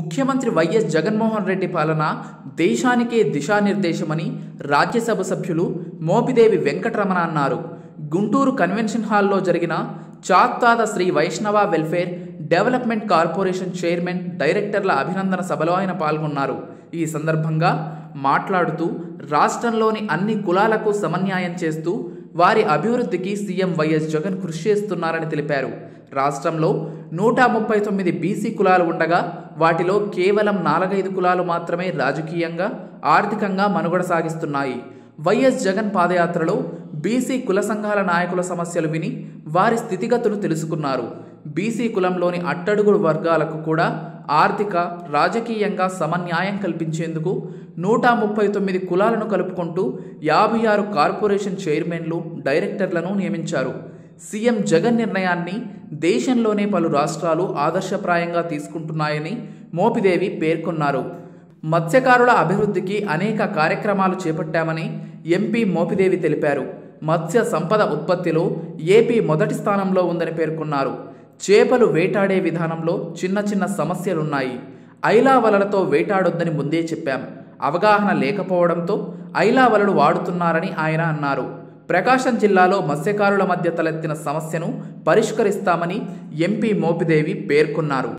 ముఖ్యమంత్రి వైఎస్ జగన్మోహన్ రెడ్డి పాలన దేశానికే దిశానిర్దేశమని రాజ్యసభ సభ్యులు మోపిదేవి వెంకటరమణ అన్నారు గుంటూరు కన్వెన్షన్ హాల్లో జరిగిన చాత్తాద శ్రీ వైష్ణవ వెల్ఫేర్ డెవలప్మెంట్ కార్పొరేషన్ చైర్మన్ డైరెక్టర్ల అభినందన సభలో ఆయన పాల్గొన్నారు ఈ సందర్భంగా మాట్లాడుతూ రాష్ట్రంలోని అన్ని కులాలకు సమన్యాయం చేస్తూ వారి అభివృద్ధికి సీఎం వైఎస్ జగన్ కృషి చేస్తున్నారని తెలిపారు రాష్ట్రంలో నూట ముప్పై తొమ్మిది బీసీ కులాలు ఉండగా వాటిలో కేవలం నాలుగైదు కులాలు మాత్రమే రాజకీయంగా ఆర్థికంగా మనుగడ సాగిస్తున్నాయి వైఎస్ జగన్ పాదయాత్రలో బీసీ కుల సంఘాల నాయకుల సమస్యలు విని వారి స్థితిగతులు తెలుసుకున్నారు బీసీ కులంలోని అట్టడుగు వర్గాలకు కూడా ఆర్థిక రాజకీయంగా సమన్యాయం కల్పించేందుకు నూట ముప్పై తొమ్మిది కులాలను కలుపుకుంటూ యాభై ఆరు కార్పొరేషన్ చైర్మన్లు డైరెక్టర్లను నియమించారు సీఎం జగన్ నిర్ణయాన్ని దేశంలోనే పలు రాష్ట్రాలు ఆదర్శప్రాయంగా తీసుకుంటున్నాయని మోపిదేవి పేర్కొన్నారు మత్స్యకారుల అభివృద్ధికి అనేక కార్యక్రమాలు చేపట్టామని ఎంపీ మోపిదేవి తెలిపారు మత్స్య సంపద ఉత్పత్తిలో ఏపీ మొదటి స్థానంలో ఉందని పేర్కొన్నారు చేపలు వేటాడే విధానంలో చిన్న చిన్న సమస్యలున్నాయి ఐలా వలలతో వేటాడొద్దని ముందే చెప్పాం అవగాహన లేకపోవడంతో ఐలా వలలు వాడుతున్నారని ఆయన అన్నారు ప్రకాశం జిల్లాలో మత్స్యకారుల మధ్య తలెత్తిన సమస్యను పరిష్కరిస్తామని ఎంపీ మోపిదేవి పేర్కొన్నారు